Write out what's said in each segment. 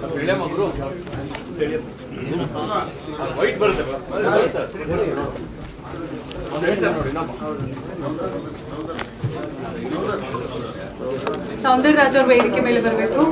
ಎಳೆ ಮಗರು ವೈಟ್ ಬರುತ್ತೆ ಒಂದು ಹೇಳ್ತಾರೆ ನೋಡಿ ನಮ್ಮ ಸೌಂದರ್ಯ ರಾಜ್ ಅವ್ರ ವೇದಿಕೆ ಮೇಲೆ ಬರಬೇಕು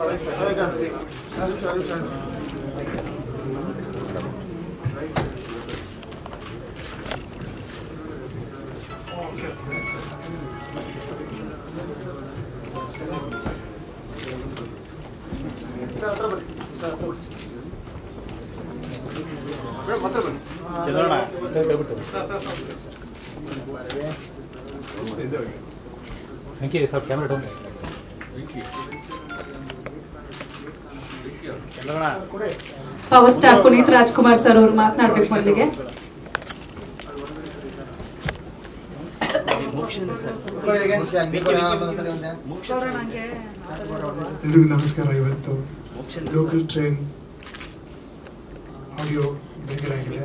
thank you sir camera down power star Puneeth Rajkumar sir ಅವರು ಮಾತನಾಡ್ಬೇಕು ಮೊದಲಿಗೆ ಎಲ್ರಿಗೂ ನಮಸ್ಕಾರ ಇವತ್ತು ಲೋಕಲ್ ಟ್ರೈನ್ ಆಡಿಯೋ ಬೇಕರಾಗಿದೆ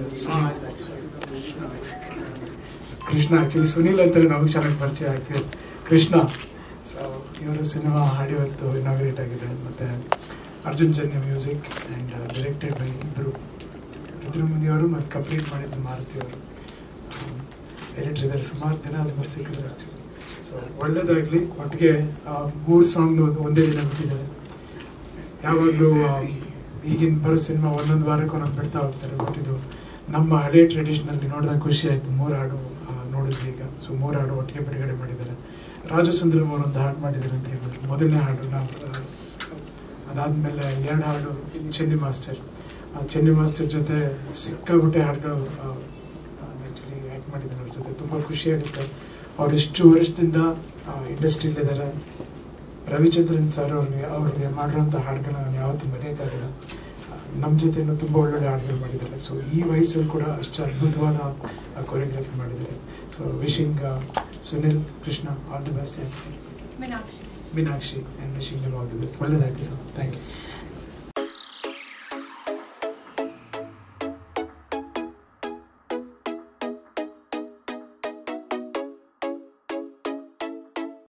ಕೃಷ್ಣ ಆಕ್ಚುಲಿ ಸುನೀಲ್ ಅಂತಾರೆ ನಮಗೆ ಚೆನ್ನಾಗಿ ಪರಿಚಯ ಆಗಿದೆ ಕೃಷ್ಣ ಸೊ ಇವರ ಸಿನಿಮಾ ಹಾಡು ಇವತ್ತು ಇನಾಗ್ರೇಟ್ ಆಗಿದೆ ಮತ್ತೆ Arjun Janya music and directed by ಇಬ್ಬರು ರುದ್ರಮುನಿಯವರು ಮತ್ತು ಕಂಪ್ಲೀಟ್ ಮಾಡಿದ್ದು ಮಾರುತಿ ಅವರು ಎಡಿಟರ್ ಇದ್ದಾರೆ ಸುಮಾರು ದಿನ ಆದ್ಮೇಲೆ ಸಿಕ್ಕಿದ್ರು ಆ್ಯಕ್ಚುಲಿ ಸೊ ಒಳ್ಳೇದಾಗಲಿ ಒಟ್ಟಿಗೆ ಮೂರು ಸಾಂಗ್ ಒಂದೇ ದಿನ ಬಿಟ್ಟಿದ್ದಾರೆ ಯಾವಾಗಲೂ ಈಗಿನ ಬರೋ ಸಿನಿಮಾ ಒಂದೊಂದು ವಾರಕ್ಕೆ ಒಂದೊಂದು ಬಿಡ್ತಾ ಹೋಗ್ತಾರೆ ಬಟ್ ಇದು ನಮ್ಮ ಹಳೆ ಟ್ರೆಡಿಷನಲ್ಲಿ ನೋಡಿದಾಗ ಖುಷಿ ಆಯಿತು ಮೂರು ಹಾಡು ಆ, ನೋಡಿದ್ವಿ ಈಗ ಸೊ ಮೂರು ಹಾಡು ಒಟ್ಟಿಗೆ ಬಿಡುಗಡೆ ಮಾಡಿದ್ದಾರೆ ರಾಜು ಸುಂದರಂ ಅವರು ಒಂದು ಹಾಡು ಮಾಡಿದ್ದಾರೆ ಅಂತ ಹೇಳ್ಬಿಟ್ಟು ಮೊದಲನೇ ಹಾಡು ನಾವು ಆ, ಅದಾದ್ಮೇಲೆ ಎರಡು ಹಾಡು ಚೆನ್ನಿ ಮಾಸ್ಟರ್ ಆ ಚೆನ್ನಿ ಮಾಸ್ಟರ್ ಜೊತೆ ಸಿಕ್ಕಾಬಿಟ್ಟೆ ಹಾಡುಗಳು ಆ್ಯಕ್ಚುಲಿ ಆ್ಯಕ್ಟ್ ಮಾಡಿದ್ದಾರೆ ಅವ್ರ ಜೊತೆ ತುಂಬ ಖುಷಿಯಾಗುತ್ತೆ ಅವ್ರು ಎಷ್ಟು ವರ್ಷದಿಂದ ಇಂಡಸ್ಟ್ರಿಯಲ್ಲಿದ್ದಾರೆ ರವಿಚಂದ್ರನ್ ಸರ್ ಅವ್ರಿಗೆ ಅವ್ರಿಗೆ ಮಾಡಿರೋಂಥ ಹಾಡುಗಳನ್ನ ನಾನು ಯಾವತ್ತೂ ಮರೆಯೋಕ್ಕಾಗಲ್ಲ ನಮ್ಮ ಜೊತೆನೂ ತುಂಬ ಒಳ್ಳೊಳ್ಳೆ ಹಾಡುಗಳು ಮಾಡಿದ್ದಾರೆ ಸೊ ಈ ವಯಸ್ಸಲ್ಲಿ ಕೂಡ ಅಷ್ಟು ಅದ್ಭುತವಾದ ಕೊರಿಯೋಗ್ರಫಿ ಮಾಡಿದ್ದಾರೆ so wishing Sunil Krishna all the best Meenakshi and wishing all the best ಒಳ್ಳೆಯದಾಗಿ ಸರ್ ಥ್ಯಾಂಕ್ ಯು